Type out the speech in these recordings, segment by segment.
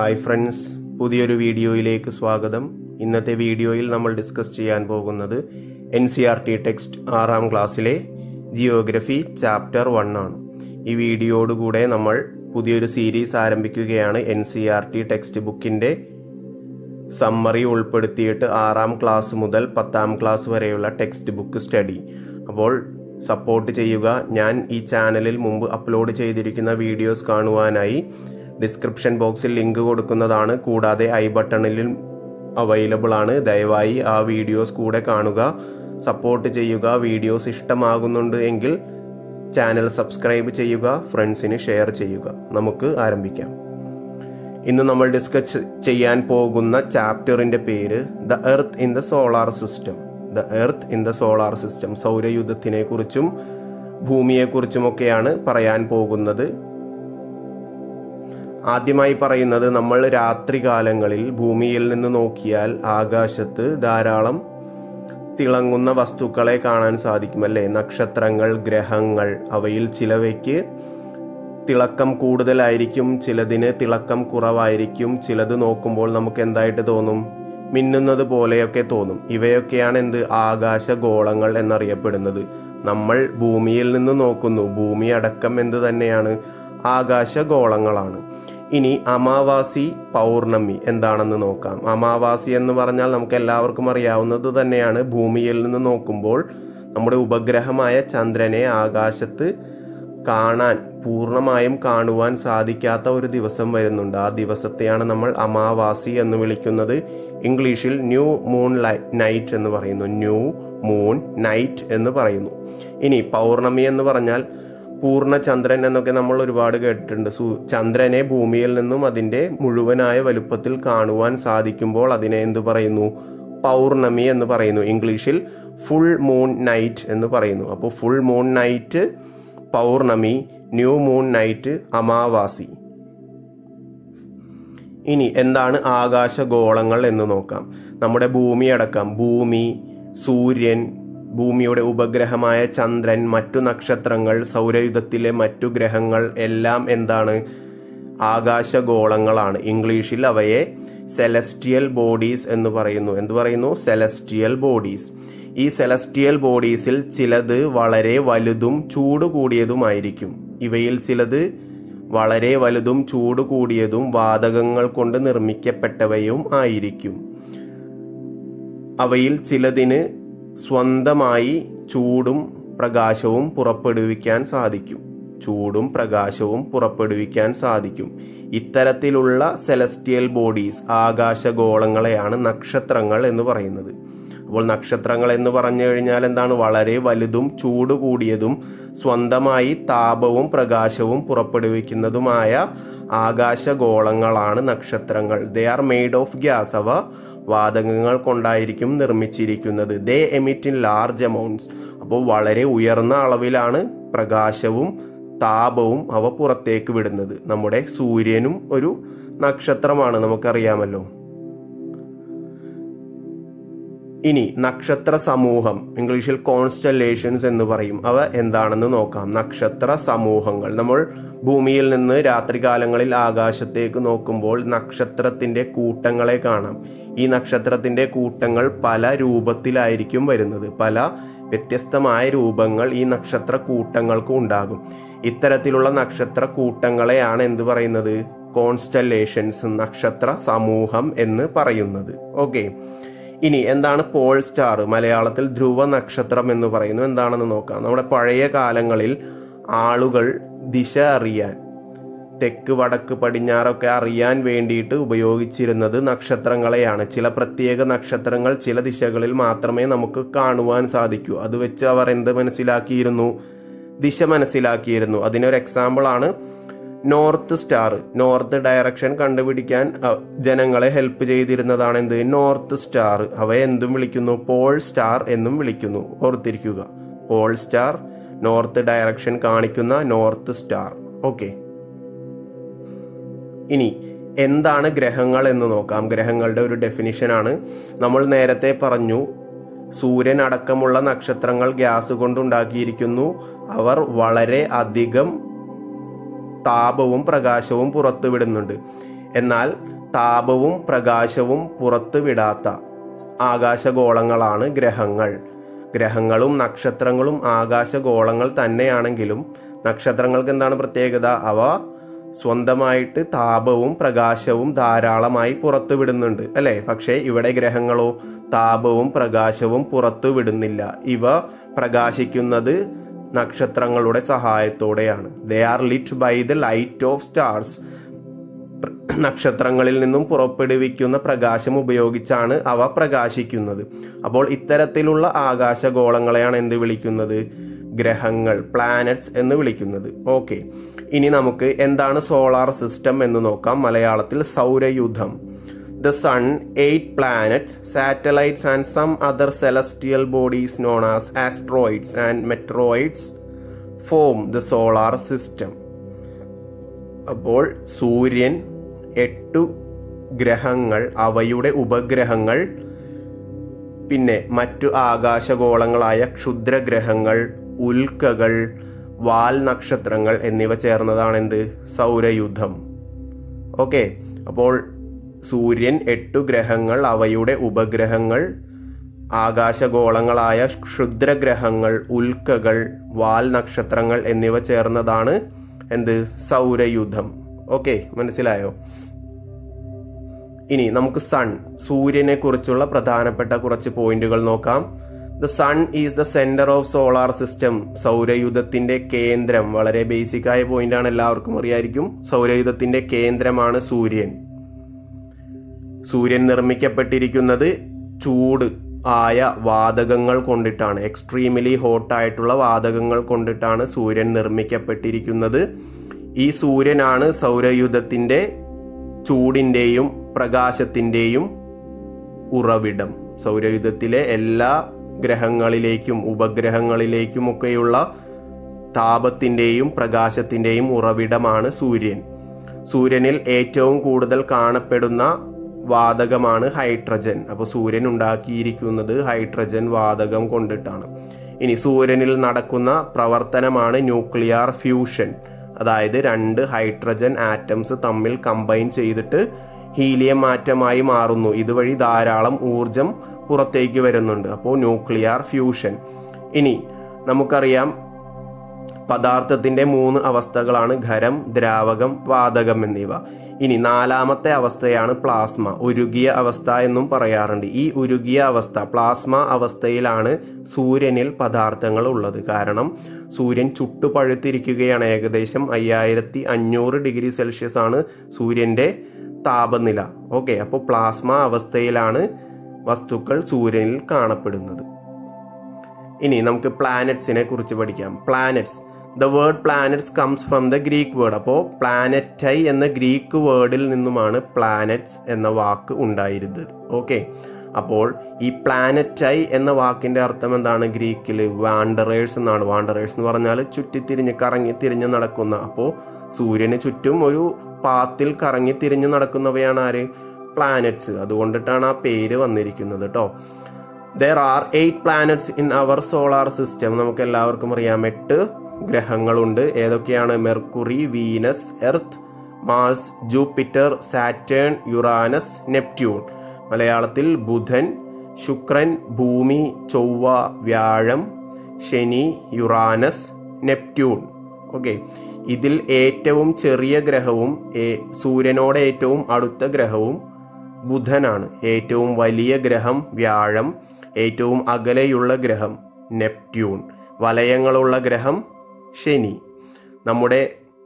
hi friends പുതിയൊരു വീഡിയോയിലേക്ക് സ്വാഗതം ഇന്നത്തെ വീഡിയോയിൽ നമ്മൾ ഡിസ്കസ് ചെയ്യാൻ പോകുന്നത് N C R T text ആറാം ക്ലാസ്സിലെ ജിയോഗ്രഫി ചാപ്റ്റർ വൺ ആണ് ഈ വീഡിയോയോടുകൂടെ നമ്മൾ പുതിയൊരു സീരീസ് ആരംഭിക്കുകയാണ് N C R T text ബുക്കിൻ്റെ സമ്മറി ഉൾപ്പെടുത്തിയിട്ട് ആറാം ക്ലാസ് മുതൽ പത്താം ക്ലാസ് വരെയുള്ള ടെക്സ്റ്റ് ബുക്ക് സ്റ്റഡി അപ്പോൾ സപ്പോർട്ട് ചെയ്യുക ഞാൻ ഈ ചാനലിൽ മുമ്പ് അപ്ലോഡ് ചെയ്തിരിക്കുന്ന വീഡിയോസ് കാണുവാനായി ഡിസ്ക്രിപ്ഷൻ ബോക്സിൽ ലിങ്ക് കൊടുക്കുന്നതാണ് കൂടാതെ ഐ ബട്ടണിലും അവൈലബിൾ ആണ് ദയവായി ആ വീഡിയോസ് കൂടെ കാണുക സപ്പോർട്ട് ചെയ്യുക വീഡിയോസ് ഇഷ്ടമാകുന്നുണ്ട് എങ്കിൽ ചാനൽ സബ്സ്ക്രൈബ് ചെയ്യുക ഫ്രണ്ട്സിന് ഷെയർ ചെയ്യുക നമുക്ക് ആരംഭിക്കാം ഇന്ന് നമ്മൾ ഡിസ്കസ് ചെയ്യാൻ പോകുന്ന ചാപ്റ്ററിന്റെ പേര് the earth in the solar system the earth in the solar system സൗരയുദ്ധത്തിനെ കുറിച്ചും ഭൂമിയെക്കുറിച്ചുമൊക്കെയാണ് പറയാൻ പോകുന്നത് ആദ്യമായി പറയുന്നത് നമ്മൾ രാത്രികാലങ്ങളിൽ ഭൂമിയിൽ നിന്ന് നോക്കിയാൽ ആകാശത്ത് ധാരാളം തിളങ്ങുന്ന വസ്തുക്കളെ കാണാൻ സാധിക്കും അല്ലേ നക്ഷത്രങ്ങൾ ഗ്രഹങ്ങൾ അവയിൽ ചിലവയ്ക്ക് തിളക്കം കൂടുതലായിരിക്കും ചിലതിന് തിളക്കം കുറവായിരിക്കും ചിലത് നോക്കുമ്പോൾ നമുക്ക് എന്തായിട്ട് തോന്നും മിന്നുന്നത് പോലെയൊക്കെ തോന്നും ഇവയൊക്കെയാണ് എന്ത് ആകാശഗോളങ്ങൾ എന്നറിയപ്പെടുന്നത് നമ്മൾ ഭൂമിയിൽ നിന്ന് നോക്കുന്നു ഭൂമി അടക്കം എന്ത് തന്നെയാണ് ആകാശഗോളങ്ങളാണ് ഇനി അമാവാസി പൗർണമി എന്താണെന്ന് നോക്കാം അമാവാസി എന്ന് പറഞ്ഞാൽ നമുക്ക് എല്ലാവർക്കും അറിയാവുന്നത് തന്നെയാണ് ഭൂമിയിൽ നിന്ന് നോക്കുമ്പോൾ നമ്മുടെ ഉപഗ്രഹമായ ചന്ദ്രനെ ആകാശത്ത് കാണാൻ പൂർണ്ണമായും കാണുവാൻ സാധിക്കാത്ത ഒരു ദിവസം വരുന്നുണ്ട് ആ ദിവസത്തെയാണ് നമ്മൾ അമാവാസി എന്ന് വിളിക്കുന്നത് ഇംഗ്ലീഷിൽ ന്യൂ മൂൺ നൈറ്റ് എന്ന് പറയുന്നു ന്യൂ മൂൺ നൈറ്റ് എന്ന് പറയുന്നു ഇനി പൗർണമി എന്ന് പറഞ്ഞാൽ പൂർണ്ണ ചന്ദ്രൻ എന്നൊക്കെ നമ്മൾ ഒരുപാട് കേട്ടിട്ടുണ്ട് സു ചന്ദ്രനെ ഭൂമിയിൽ നിന്നും അതിൻ്റെ മുഴുവനായ വലുപ്പത്തിൽ കാണുവാൻ സാധിക്കുമ്പോൾ അതിനെ എന്തു പറയുന്നു പൗർണമി എന്ന് പറയുന്നു ഇംഗ്ലീഷിൽ ഫുൾ മൂൺ നൈറ്റ് എന്ന് പറയുന്നു അപ്പോൾ ഫുൾ മൂൺ നൈറ്റ് പൗർണമി ന്യൂ മൂൺ നൈറ്റ് അമാവാസി ഇനി എന്താണ് ആകാശഗോളങ്ങൾ എന്ന് നോക്കാം നമ്മുടെ ഭൂമി അടക്കം ഭൂമി സൂര്യൻ ഭൂമിയുടെ ഉപഗ്രഹമായ ചന്ദ്രൻ മറ്റു നക്ഷത്രങ്ങൾ സൗരയുധത്തിലെ മറ്റു ഗ്രഹങ്ങൾ എല്ലാം എന്താണ് ആകാശഗോളങ്ങളാണ് ഇംഗ്ലീഷിൽ അവയെ സെലസ്റ്റിയൽ ബോഡീസ് എന്ന് പറയുന്നു എന്ത് പറയുന്നു സെലസ്റ്റിയൽ ബോഡീസ് ഈ സെലസ്റ്റിയൽ ബോഡീസിൽ ചിലത് വളരെ വലുതും ചൂട് കൂടിയതുമായിരിക്കും ഇവയിൽ ചിലത് വളരെ വലുതും ചൂട് കൂടിയതും വാതകങ്ങൾ കൊണ്ട് നിർമ്മിക്കപ്പെട്ടവയും ആയിരിക്കും അവയിൽ ചിലതിന് സ്വന്തമായി ചൂടും പ്രകാശവും പുറപ്പെടുവിക്കാൻ സാധിക്കും ചൂടും പ്രകാശവും പുറപ്പെടുവിക്കാൻ സാധിക്കും ഇത്തരത്തിലുള്ള സെലസ്റ്റിയൽ ബോഡീസ് ആകാശഗോളങ്ങളെയാണ് നക്ഷത്രങ്ങൾ എന്ന് പറയുന്നത് അപ്പോൾ നക്ഷത്രങ്ങൾ എന്ന് പറഞ്ഞു കഴിഞ്ഞാൽ എന്താണ് വളരെ വലുതും ചൂട് കൂടിയതും സ്വന്തമായി താപവും പ്രകാശവും പുറപ്പെടുവിക്കുന്നതുമായ ആകാശഗോളങ്ങളാണ് നക്ഷത്രങ്ങൾ they are made of gas അവ വാതകങ്ങൾ കൊണ്ടായിരിക്കും നിർമ്മിച്ചിരിക്കുന്നത് they emit in large amounts അപ്പോൾ വളരെ ഉയർന്ന അളവിലാണ് പ്രകാശവും താപവും അവ പുറത്തേക്ക് വിടുന്നത് നമ്മുടെ സൂര്യനും ഒരു നക്ഷത്രമാണ് നമുക്കറിയാമല്ലോ ഇനി നക്ഷത്ര സമൂഹം ഇംഗ്ലീഷിൽ കോൺസ്റ്റലേഷൻസ് എന്ന് പറയും അവ എന്താണെന്ന് നോക്കാം നക്ഷത്ര സമൂഹങ്ങൾ നമ്മൾ ഭൂമിയിൽ നിന്ന് രാത്രികാലങ്ങളിൽ ആകാശത്തേക്ക് നോക്കുമ്പോൾ നക്ഷത്രത്തിന്റെ കൂട്ടങ്ങളെ കാണാം ഈ നക്ഷത്രത്തിന്റെ കൂട്ടങ്ങൾ പല രൂപത്തിലായിരിക്കും വരുന്നത് പല വ്യത്യസ്തമായ രൂപങ്ങൾ ഈ നക്ഷത്ര കൂട്ടങ്ങൾക്ക് ഉണ്ടാകും ഇത്തരത്തിലുള്ള നക്ഷത്ര കൂട്ടങ്ങളെയാണ് എന്ത് പറയുന്നത് കോൺസ്റ്റലേഷൻസ് നക്ഷത്ര സമൂഹം എന്ന് പറയുന്നത് ഓക്കെ ഇനി എന്താണ് പോൾ സ്റ്റാർ മലയാളത്തിൽ ധ്രുവ നക്ഷത്രം എന്ന് പറയുന്നു എന്താണെന്ന് നോക്കാം നമ്മുടെ പഴയ കാലങ്ങളിൽ ആളുകൾ ദിശ അറിയാൻ തെക്ക് വടക്ക് പടിഞ്ഞാറൊക്കെ അറിയാൻ വേണ്ടിയിട്ട് ഉപയോഗിച്ചിരുന്നത് നക്ഷത്രങ്ങളെയാണ് ചില പ്രത്യേക നക്ഷത്രങ്ങൾ ചില ദിശകളിൽ മാത്രമേ നമുക്ക് കാണുവാൻ സാധിക്കൂ അത് വെച്ച് അവർ എന്ത് മനസ്സിലാക്കിയിരുന്നു ദിശ മനസ്സിലാക്കിയിരുന്നു അതിനൊരു എക്സാമ്പിൾ ആണ് നോർത്ത് സ്റ്റാർ നോർത്ത് ഡയറക്ഷൻ കണ്ടുപിടിക്കാൻ ജനങ്ങളെ ഹെൽപ്പ് ചെയ്തിരുന്നതാണ് എന്ത് നോർത്ത് സ്റ്റാർ അവയെ എന്തും വിളിക്കുന്നു പോൾ സ്റ്റാർ എന്നും വിളിക്കുന്നു ഓർത്തിരിക്കുക പോൾ സ്റ്റാർ നോർത്ത് ഡയറക്ഷൻ കാണിക്കുന്ന നോർത്ത് സ്റ്റാർ ഓക്കെ ഇനി എന്താണ് ഗ്രഹങ്ങൾ എന്ന് നോക്കാം ഗ്രഹങ്ങളുടെ ഒരു ഡെഫിനിഷനാണ് നമ്മൾ നേരത്തെ പറഞ്ഞു സൂര്യൻ അടക്കമുള്ള നക്ഷത്രങ്ങൾ ഗ്യാസ് കൊണ്ടുണ്ടാക്കിയിരിക്കുന്നു അവർ വളരെ അധികം താപവും പ്രകാശവും പുറത്തുവിടുന്നുണ്ട് എന്നാൽ താപവും പ്രകാശവും പുറത്തുവിടാത്ത ആകാശഗോളങ്ങളാണ് ഗ്രഹങ്ങൾ ഗ്രഹങ്ങളും നക്ഷത്രങ്ങളും ആകാശഗോളങ്ങൾ തന്നെയാണെങ്കിലും നക്ഷത്രങ്ങൾക്ക് എന്താണ് പ്രത്യേകത അവ സ്വന്തമായിട്ട് താപവും പ്രകാശവും ധാരാളമായി പുറത്തുവിടുന്നുണ്ട് അല്ലെ പക്ഷേ ഇവിടെ ഗ്രഹങ്ങളോ താപവും പ്രകാശവും പുറത്തുവിടുന്നില്ല ഇവ പ്രകാശിക്കുന്നത് നക്ഷത്രങ്ങളുടെ സഹായത്തോടെയാണ് they are lit by the light of stars നക്ഷത്രങ്ങളിൽ നിന്നും പുറപ്പെടുവിക്കുന്ന പ്രകാശം ഉപയോഗിച്ചാണ് അവ പ്രകാശിക്കുന്നത് അപ്പോൾ ഇത്തരത്തിലുള്ള ആകാശഗോളങ്ങളെയാണ് എന്ത് വിളിക്കുന്നത് ഗ്രഹങ്ങൾ പ്ലാനറ്റ്സ് എന്ന് വിളിക്കുന്നത് ഓക്കെ ഇനി നമുക്ക് എന്താണ് സോളാർ സിസ്റ്റം എന്ന് നോക്കാം മലയാളത്തിൽ സൗരയൂഥം the sun eight planets satellites and some other celestial bodies known as asteroids and meteoroids form the solar system അപ്പോൾ സൂര്യൻ എട്ടു ഗ്രഹങ്ങൾ അവയുടെ ഉപഗ്രഹങ്ങൾ പിന്നെ മറ്റു ആകാശഗോളങ്ങളായ ക്ഷുദ്രഗ്രഹങ്ങൾ ഉൽക്കകൾ വാൽ നക്ഷത്രങ്ങൾ എന്നിവ ചേർന്നതാണ് എന്ത് സൗരയുദ്ധം ഓക്കെ അപ്പോൾ സൂര്യൻ എട്ടു ഗ്രഹങ്ങൾ അവയുടെ ഉപഗ്രഹങ്ങൾ ആകാശഗോളങ്ങളായ ക്ഷുദ്രഗ്രഹങ്ങൾ ഉൽക്കകൾ വാൽ നക്ഷത്രങ്ങൾ എന്നിവ ചേർന്നതാണ് എന്ത് സൗരയുദ്ധം ഓക്കെ മനസ്സിലായോ ഇനി നമുക്ക് സൺ സൂര്യനെ കുറിച്ചുള്ള പ്രധാനപ്പെട്ട കുറച്ച് പോയിന്റുകൾ നോക്കാം the sun is the centre of solar system സൗരയുധത്തിന്റെ കേന്ദ്രം വളരെ ബേസിക് ആയ പോയിന്റ് ആണ് എല്ലാവർക്കും അറിയായിരിക്കും സൗരയുധത്തിന്റെ കേന്ദ്രമാണ് സൂര്യൻ സൂര്യൻ നിർമ്മിക്കപ്പെട്ടിരിക്കുന്നത് ചൂട് ആയ വാതകങ്ങൾ കൊണ്ടിട്ടാണ് എക്സ്ട്രീമിലി ഹോട്ടായിട്ടുള്ള വാതകങ്ങൾ കൊണ്ടിട്ടാണ് സൂര്യൻ നിർമ്മിക്കപ്പെട്ടിരിക്കുന്നത് ഈ സൂര്യനാണ് സൗരയുധത്തിന്റെ ചൂടിൻ്റെയും പ്രകാശത്തിൻ്റെയും ഉറവിടം സൗരയുധത്തിലെ എല്ലാ ഗ്രഹങ്ങളിലേക്കും ഉപഗ്രഹങ്ങളിലേക്കുമൊക്കെയുള്ള താപത്തിൻ്റെയും പ്രകാശത്തിൻ്റെയും ഉറവിടമാണ് സൂര്യൻ സൂര്യനിൽ ഏറ്റവും കൂടുതൽ കാണപ്പെടുന്ന വാതകമാണ് ഹൈഡ്രജൻ അപ്പോൾ സൂര്യൻ ഉണ്ടാക്കിയിരിക്കുന്നത് ഹൈഡ്രജൻ വാതകം കൊണ്ടിട്ടാണ് ഇനി സൂര്യനിൽ നടക്കുന്ന പ്രവർത്തനമാണ് ന്യൂക്ലിയർ ഫ്യൂഷൻ അതായത് രണ്ട് ഹൈഡ്രജൻ ആറ്റംസ് തമ്മിൽ കമ്പൈൻ ചെയ്തിട്ട് ഹീലിയം ആറ്റമായി മാറുന്നു ഇതുവഴി ധാരാളം ഊർജം പുറത്തേക്ക് വരുന്നുണ്ട് അപ്പോൾ ന്യൂക്ലിയർ ഫ്യൂഷൻ ഇനി നമുക്കറിയാം പദാർത്ഥത്തിന്റെ മൂന്ന് അവസ്ഥകളാണ് ഖരം ദ്രാവകം വാതകം എന്നിവ ഇനി നാലാമത്തെ അവസ്ഥയാണ് പ്ലാസ്മ ഉരുകിയ അവസ്ഥ എന്നും പറയാറുണ്ട് ഈ ഉരുകിയ അവസ്ഥ പ്ലാസ്മ അവസ്ഥയിലാണ് സൂര്യനിൽ പദാർത്ഥങ്ങൾ ഉള്ളത് കാരണം സൂര്യൻ ചുട്ടുപഴുത്തിരിക്കുകയാണ് ഏകദേശം അയ്യായിരത്തി അഞ്ഞൂറ് ഡിഗ്രി സെൽഷ്യസ് ആണ് സൂര്യന്റെ താപനില ഓക്കെ അപ്പോൾ പ്ലാസ്മ അവസ്ഥയിലാണ് വസ്തുക്കൾ സൂര്യനിൽ കാണപ്പെടുന്നത് ഇനി നമുക്ക് പ്ലാനറ്റ്സിനെ കുറിച്ച് പഠിക്കാം planets the word planets comes from the Greek word അപ്പോൾ പ്ലാനറ്റൈ എന്ന ഗ്രീക്ക് വേർഡിൽ നിന്നുമാണ് പ്ലാനറ്റ്സ് എന്ന വാക്ക് ഉണ്ടായിരുന്നത് ഓക്കെ അപ്പോൾ ഈ പ്ലാനറ്റൈ എന്ന വാക്കിന്റെ അർത്ഥം എന്താണ് ഗ്രീക്കിൽ വാണ്ടറേഴ്സ് എന്നാണ് വാണ്ടറേഴ്സ് എന്ന് പറഞ്ഞാൽ ചുറ്റിത്തിരിഞ്ഞ് കറങ്ങി തിരിഞ്ഞ് നടക്കുന്ന അപ്പോൾ സൂര്യന് ചുറ്റും ഒരു പാത്തിൽ കറങ്ങി തിരിഞ്ഞ് നടക്കുന്നവയാണ് ആര് പ്ലാനറ്റ്സ് അതുകൊണ്ടിട്ടാണ് ആ പേര് വന്നിരിക്കുന്നത് കേട്ടോ there are eight planets in our solar system നമുക്ക് എല്ലാവർക്കും അറിയാം എട്ട് ഗ്രഹങ്ങളുണ്ട് ഏതൊക്കെയാണ് Mercury Venus Earth Mars Jupiter Saturn Uranus Neptune മലയാളത്തിൽ ബുധൻ ശുക്രൻ ഭൂമി ചൊവ്വ വ്യാഴം ശനി യുറാനസ് നെപ്റ്റ്യൂൺ ഓക്കെ ഇതിൽ ഏറ്റവും ചെറിയ ഗ്രഹവും ഏ- സൂര്യനോട് ഏറ്റവും അടുത്ത ഗ്രഹവും ബുധനാണ് ഏറ്റവും വലിയ ഗ്രഹം വ്യാഴം ഏറ്റവും അകലെയുള്ള ഗ്രഹം നെപ്റ്റ്യൂൺ വലയങ്ങളുള്ള ഗ്രഹം ശനി നമ്മുടെ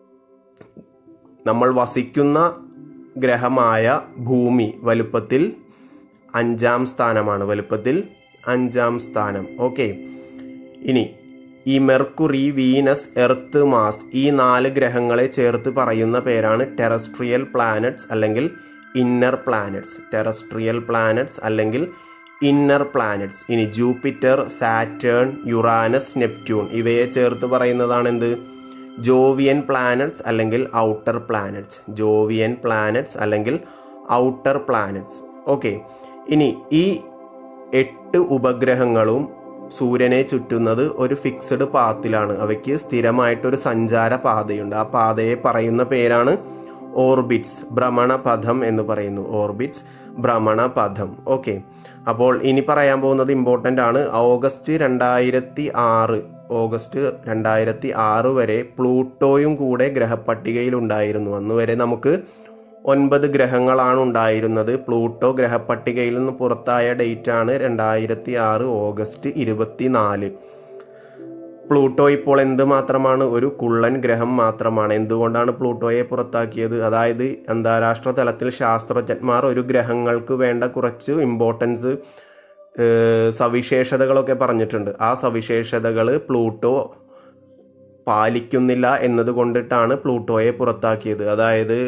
നമ്മൾ വസിക്കുന്ന ഗ്രഹമായ ഭൂമി വലുപ്പത്തിൽ അഞ്ചാം സ്ഥാനമാണ് വലുപ്പത്തിൽ അഞ്ചാം സ്ഥാനം ഓക്കെ ഇനി ഈ മെർക്കുറി വീനസ് എർത്ത് മാസ് ഈ നാല് ഗ്രഹങ്ങളെ ചേർത്ത് പറയുന്ന പേരാണ് ടെറസ്ട്രിയൽ പ്ലാനറ്റ്സ് അല്ലെങ്കിൽ ഇന്നർ പ്ലാനറ്റ്സ് ടെറസ്ട്രിയൽ പ്ലാനറ്റ്സ് അല്ലെങ്കിൽ ഇന്നർ പ്ലാനറ്റ്സ് ഇനി ജൂപ്പിറ്റർ സാറ്റേൺ യുറാനസ് നെപ്റ്റ്യൂൺ ഇവയെ ചേർത്ത് പറയുന്നതാണ് എന്ത് ജോവിയൻ പ്ലാനറ്റ്സ് അല്ലെങ്കിൽ ഔട്ടർ പ്ലാനറ്റ്സ് ജോവിയൻ പ്ലാനറ്റ്സ് അല്ലെങ്കിൽ ഔട്ടർ പ്ലാനറ്റ്സ് ഓക്കെ ഇനി ഈ എട്ട് ഉപഗ്രഹങ്ങളും സൂര്യനെ ചുറ്റുന്നത് ഒരു ഫിക്സഡ് പാത്തിലാണ് അവയ്ക്ക് സ്ഥിരമായിട്ടൊരു സഞ്ചാര പാതയുണ്ട് ആ പാതയെ പറയുന്ന പേരാണ് ഓർബിറ്റ്സ് ഭ്രമണപഥം എന്ന് പറയുന്നു ഓർബിറ്റ്സ് ഭ്രമണപഥം ഓക്കെ അപ്പോൾ ഇനി പറയാൻ പോകുന്നത് ഇമ്പോർട്ടൻ്റ് ആണ് ഓഗസ്റ്റ് രണ്ടായിരത്തി ആറ് ഓഗസ്റ്റ് രണ്ടായിരത്തി ആറ് വരെ പ്ലൂട്ടോയും കൂടെ ഗ്രഹപ്പട്ടികയിൽ ഉണ്ടായിരുന്നു അന്ന് വരെ നമുക്ക് ഒൻപത് ഗ്രഹങ്ങളാണ് ഉണ്ടായിരുന്നത് പ്ലൂട്ടോ ഗ്രഹപ്പട്ടികയിൽ നിന്ന് പുറത്തായ ഡേറ്റ് ആണ് രണ്ടായിരത്തി ആറ് ഓഗസ്റ്റ് ഇരുപത്തിനാല് പ്ലൂട്ടോ ഇപ്പോൾ എന്ത് മാത്രമാണ് ഒരു കുള്ളൻ ഗ്രഹം മാത്രമാണ് എന്തുകൊണ്ടാണ് പ്ലൂട്ടോയെ പുറത്താക്കിയത് അതായത് അന്താരാഷ്ട്ര തലത്തിൽ ശാസ്ത്രജ്ഞന്മാർ ഒരു ഗ്രഹങ്ങൾക്ക് വേണ്ട കുറച്ച് ഇമ്പോർട്ടൻസ് സവിശേഷതകളൊക്കെ പറഞ്ഞിട്ടുണ്ട് ആ സവിശേഷതകൾ പ്ലൂട്ടോ പാലിക്കുന്നില്ല എന്നതുകൊണ്ടിട്ടാണ് പ്ലൂട്ടോയെ പുറത്താക്കിയത് അതായത്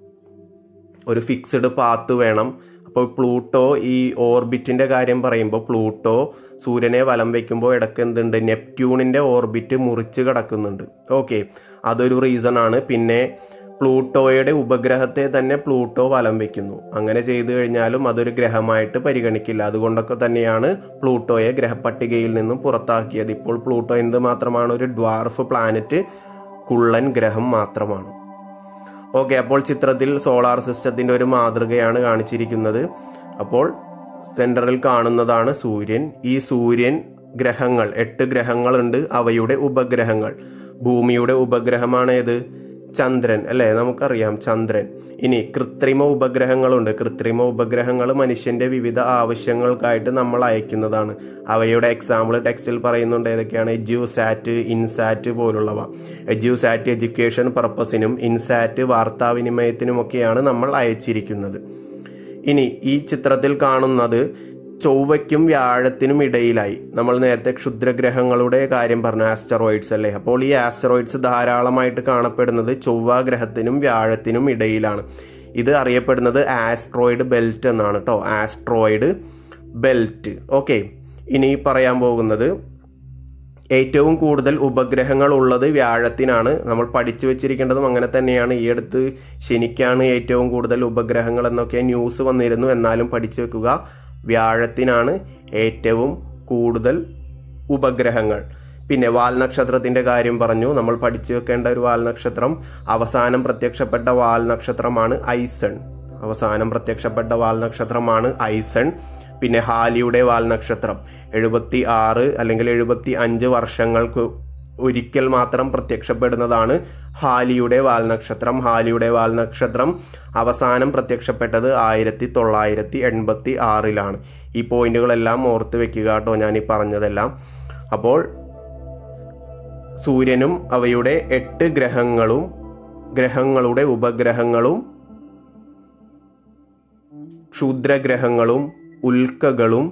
ഒരു ഫിക്സ്ഡ് പാത്ത് വേണം അപ്പോൾ പ്ലൂട്ടോ ഈ ഓർബിറ്റിന്റെ കാര്യം പറയുമ്പോൾ പ്ലൂട്ടോ സൂര്യനെ വലം വയ്ക്കുമ്പോൾ ഇടയ്ക്ക് എന്തുണ്ട് നെപ്റ്റ്യൂണിന്റെ ഓർബിറ്റ് മുറിച്ച് കിടക്കുന്നുണ്ട് ഓക്കെ അതൊരു റീസൺ ആണ് പിന്നെ പ്ലൂട്ടോയുടെ ഉപഗ്രഹത്തെ തന്നെ പ്ലൂട്ടോ വലം വയ്ക്കുന്നു അങ്ങനെ ചെയ്തു കഴിഞ്ഞാലും അതൊരു ഗ്രഹമായിട്ട് പരിഗണിക്കില്ല അതുകൊണ്ടൊക്കെ തന്നെയാണ് പ്ലൂട്ടോയെ ഗ്രഹപ്പട്ടികയിൽ നിന്നും പുറത്താക്കിയത് ഇപ്പോൾ പ്ലൂട്ടോ എന്ത് മാത്രമാണ് ഒരു ഡ്വാർഫ് പ്ലാനറ്റ് കുള്ളൻ ഗ്രഹം മാത്രമാണ് ഓക്കെ അപ്പോൾ ചിത്രത്തിൽ സോളാർ സിസ്റ്റത്തിന്റെ ഒരു മാതൃകയാണ് കാണിച്ചിരിക്കുന്നത് അപ്പോൾ സെൻറ്ററിൽ കാണുന്നതാണ് സൂര്യൻ ഈ സൂര്യൻ ഗ്രഹങ്ങൾ എട്ട് ഗ്രഹങ്ങളുണ്ട് അവയുടെ ഉപഗ്രഹങ്ങൾ ഭൂമിയുടെ ഉപഗ്രഹമാണ് ഏത് ചന്ദ്രൻ അല്ലേ നമുക്കറിയാം ചന്ദ്രൻ ഇനി കൃത്രിമ ഉപഗ്രഹങ്ങളുണ്ട് കൃത്രിമ ഉപഗ്രഹങ്ങൾ മനുഷ്യന്റെ വിവിധ ആവശ്യങ്ങൾക്കായിട്ട് നമ്മൾ അയക്കുന്നതാണ് അവയുടെ എക്സാമ്പിൾ ടെക്സ്റ്റിൽ പറയുന്നുണ്ട് ഏതൊക്കെയാണ് എജ്യൂസാറ്റ് ഇൻസാറ്റ് പോലുള്ളവ എജ്യൂസാറ്റ് എഡ്യൂക്കേഷൻ പർപ്പസിനും ഇൻസാറ്റ് വാർത്താവിനിമയത്തിനുമൊക്കെയാണ് നമ്മൾ അയച്ചിരിക്കുന്നത് ഇനി ഈ ചിത്രത്തിൽ കാണുന്നത് ചൊവ്വയ്ക്കും വ്യാഴത്തിനും ഇടയിലായി നമ്മൾ നേരത്തെ ക്ഷുദ്രഗ്രഹങ്ങളുടെ കാര്യം പറഞ്ഞു ആസ്റ്ററോയിഡ്സ് അല്ലേ അപ്പോൾ ഈ ആസ്റ്ററോയിഡ്സ് ധാരാളമായിട്ട് കാണപ്പെടുന്നത് ചൊവ്വ ഗ്രഹത്തിനും വ്യാഴത്തിനും ഇടയിലാണ് ഇത് അറിയപ്പെടുന്നത് ആസ്ട്രോയിഡ് ബെൽറ്റ് എന്നാണ് കേട്ടോ ആസ്ട്രോയിഡ് ബെൽറ്റ് ഓക്കെ ഇനി പറയാൻ പോകുന്നത് ഏറ്റവും കൂടുതൽ ഉപഗ്രഹങ്ങൾ ഉള്ളത് വ്യാഴത്തിനാണ് നമ്മൾ പഠിച്ചു വെച്ചിരിക്കേണ്ടതും അങ്ങനെ തന്നെയാണ് ഈ അടുത്ത് ശനിക്കാണ് ഏറ്റവും കൂടുതൽ ഉപഗ്രഹങ്ങൾ എന്നൊക്കെ ന്യൂസ് വന്നിരുന്നു എന്നാലും പഠിച്ചു വെക്കുക വ്യാഴത്തിനാണ് ഏറ്റവും കൂടുതൽ ഉപഗ്രഹങ്ങൾ പിന്നെ വാൽനക്ഷത്രത്തിന്റെ കാര്യം പറഞ്ഞു നമ്മൾ പഠിച്ചു വെക്കേണ്ട ഒരു വാൽനക്ഷത്രം അവസാനം പ്രത്യക്ഷപ്പെട്ട വാൽനക്ഷത്രമാണ് ഐസൺ അവസാനം പ്രത്യക്ഷപ്പെട്ട വാൽനക്ഷത്രമാണ് ഐസൺ പിന്നെ ഹാലിയുടെ വാൽനക്ഷത്രം എഴുപത്തി ആറ് അല്ലെങ്കിൽ എഴുപത്തി അഞ്ച് വർഷങ്ങൾക്ക് ഒരിക്കൽ മാത്രം പ്രത്യക്ഷപ്പെടുന്നതാണ് ഹാലിയുടെ വാൽനക്ഷത്രം ഹാലിയുടെ വാൽനക്ഷത്രം അവസാനം പ്രത്യക്ഷപ്പെട്ടത് ആയിരത്തി തൊള്ളായിരത്തി എൺപത്തി ആറിലാണ് ഈ പോയിന്റുകളെല്ലാം ഓർത്ത് വെക്കുക കേട്ടോ ഞാൻ ഈ പറഞ്ഞതെല്ലാം അപ്പോൾ സൂര്യനും അവയുടെ എട്ട് ഗ്രഹങ്ങളും ഗ്രഹങ്ങളുടെ ഉപഗ്രഹങ്ങളും ക്ഷുദ്രഗ്രഹങ്ങളും ഉൽക്കകളും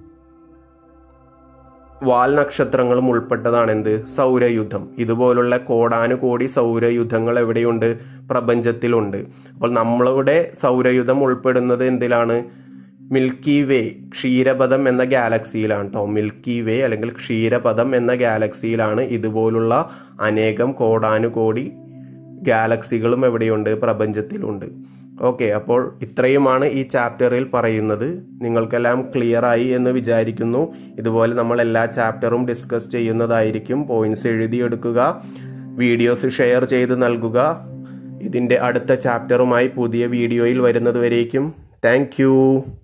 വാൽനക്ഷത്രങ്ങളും ഉൾപ്പെട്ടതാണ് എന്ത് സൗരയുദ്ധം ഇതുപോലുള്ള കോടാനുകോടി സൗരയുദ്ധങ്ങൾ എവിടെയുണ്ട് പ്രപഞ്ചത്തിലുണ്ട് അപ്പോൾ നമ്മളുടെ സൗരയുദ്ധം ഉൾപ്പെടുന്നത് എന്തിലാണ് മിൽക്കി വേ ക്ഷീരപഥം എന്ന ഗാലക്സിയിലാണ് കേട്ടോ മിൽക്കി വേ അല്ലെങ്കിൽ ക്ഷീരപഥം എന്ന ഗാലക്സിയിലാണ് ഇതുപോലുള്ള അനേകം കോടാനുകോടി ഗാലക്സികളും എവിടെയുണ്ട് പ്രപഞ്ചത്തിലുണ്ട് ഓക്കെ അപ്പോൾ ഇത്രയുമാണ് ഈ ചാപ്റ്ററിൽ പറയുന്നത് നിങ്ങൾക്കെല്ലാം ക്ലിയർ ആയി എന്ന് വിചാരിക്കുന്നു ഇതുപോലെ നമ്മൾ എല്ലാ ചാപ്റ്ററും ഡിസ്കസ് ചെയ്യുന്നതായിരിക്കും പോയിന്റ്സ് എഴുതിയെടുക്കുക വീഡിയോസ് ഷെയർ ചെയ്ത് നൽകുക ഇതിൻ്റെ അടുത്ത ചാപ്റ്ററുമായി പുതിയ വീഡിയോയിൽ വരുന്നത് വരേക്കും താങ്ക്